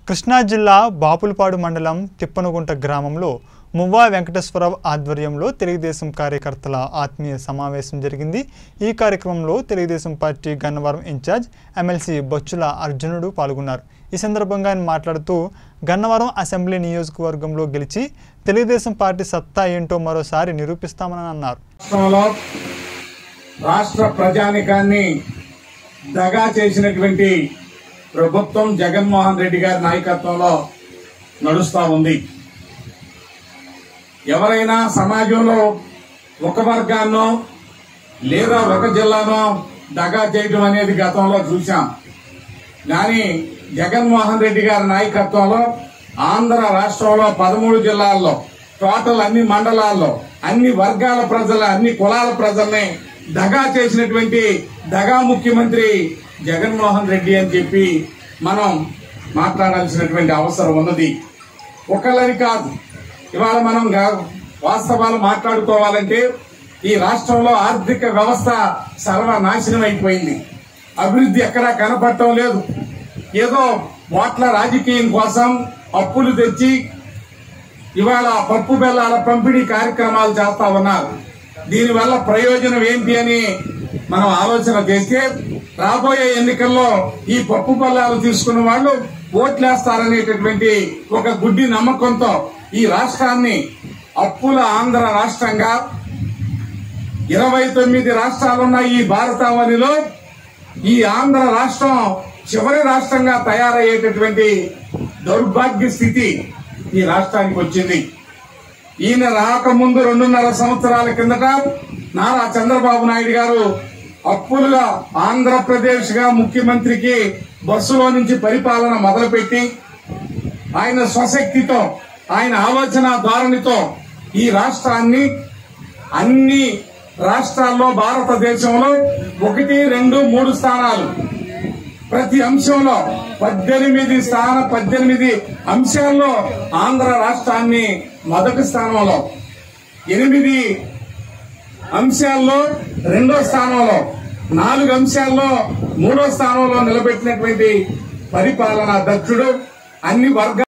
కృష్ణా జిల్లా బాపులపాడు మండలం తిప్పనగుంట గ్రామంలో మువ్వా వెంకటేశ్వరరావు ఆధ్వర్యంలో తెలుగుదేశం కార్యకర్తల ఆత్మీయ సమావేశం జరిగింది ఈ కార్యక్రమంలో Telugu Desam party Gannavaram in charge MLC Bochchula Arjunudu పాల్గొన్నారు ఈ సందర్భంగా ఆయన మాట్లాడుతూ గన్నవరం అసెంబ్లీ నియోజకవర్గంలో గెలిచి తెలుగుదేశం పార్టీ సత్తా ఏంటో మరోసారి నిరూపిస్తామని అన్నారు రాష్ట్రంలో రాష్ట్ర ప్రజానికాన్ని దగా చేసినటువంటి ప్రభుత్వం జగన్మోహన్ రెడ్డి గారి నాయకత్వంలో నడుస్తా ఉంది ఎవరైనా సమాజంలో ఒక వర్గాన్నో లేదా ఒక జిల్లానో దగా చేయడం అనేది గతంలో చూశాం కానీ జగన్మోహన్ రెడ్డి గారి నాయకత్వంలో ఆంధ్ర రాష్ట్రంలో పదమూడు జిల్లాల్లో టోటల్ అన్ని మండలాల్లో అన్ని వర్గాల ప్రజల అన్ని కులాల ప్రజల్ని దగా చేసినటువంటి దగా ముఖ్యమంత్రి జగన్మోహన్ రెడ్డి అని చెప్పి మనం మాట్లాడాల్సినటువంటి అవసరం ఉన్నది ఒకళ్ళని కాదు ఇవాళ మనం గా- వాస్తవాలు మాట్లాడుకోవాలంటే ఈ రాష్ట్రంలో ఆర్థిక వ్యవస్థ సర్వనాశనం అయిపోయింది అభివృద్ధి ఎక్కడా కనపడటం లేదు ఏదో ఓట్ల రాజకీయం కోసం అప్పులు తెచ్చి ఇవాళ పప్పు బెల్లాల పంపిణీ కార్యక్రమాలు చేస్తా ఉన్నారు దీనివల్ల ప్రయోజనం ఏంటి అని మనం ఆలోచన చేస్తే రాబోయే ఎన్నికల్లో ఈ పప్పు బెల్లాలు తీసుకున్న వాళ్ళు ఓట్లేస్తారనేటటువంటి ఒక గుడ్డి నమ్మకంతో ఈ రాష్ట్రాన్ని అప్పుల ఆంధ్ర రాష్ట్రంగా ఇరవై తొమ్మిది రాష్ట్రాలున్న ఈ భారతావనిలో ఈ ఆంధ్ర రాష్ట్రం చివరి రాష్ట్రంగా తయారయ్యేటటువంటి దౌర్భాగ్య స్థితి ఈ రాష్ట్రానికి వచ్చింది ఈయన రాకముందు రెండున్నర సంవత్సరాల కిందట నారా చంద్రబాబు నాయుడు గారు అప్పులుగా ఆంధ్రప్రదేశ్ గా ముఖ్యమంత్రికి బస్సులో నుంచి పరిపాలన మొదలుపెట్టి ఆయన స్వశక్తితో ఆయన ఆలోచన ధోరణితో ఈ రాష్ట్రాన్ని అన్ని రాష్ట్రాల్లో భారతదేశంలో ఒకటి రెండు మూడు స్థానాలు ప్రతి అంశంలో పద్దెనిమిది స్థాన పద్దెనిమిది అంశాల్లో ఆంధ్ర రాష్ట్రాన్ని మొదటి స్థానంలో ఎనిమిది అంశాల్లో రెండో స్థానంలో నాలుగు అంశాల్లో మూడో స్థానంలో నిలబెట్టినటువంటి పరిపాలనా దక్షుడు అన్ని వర్గాల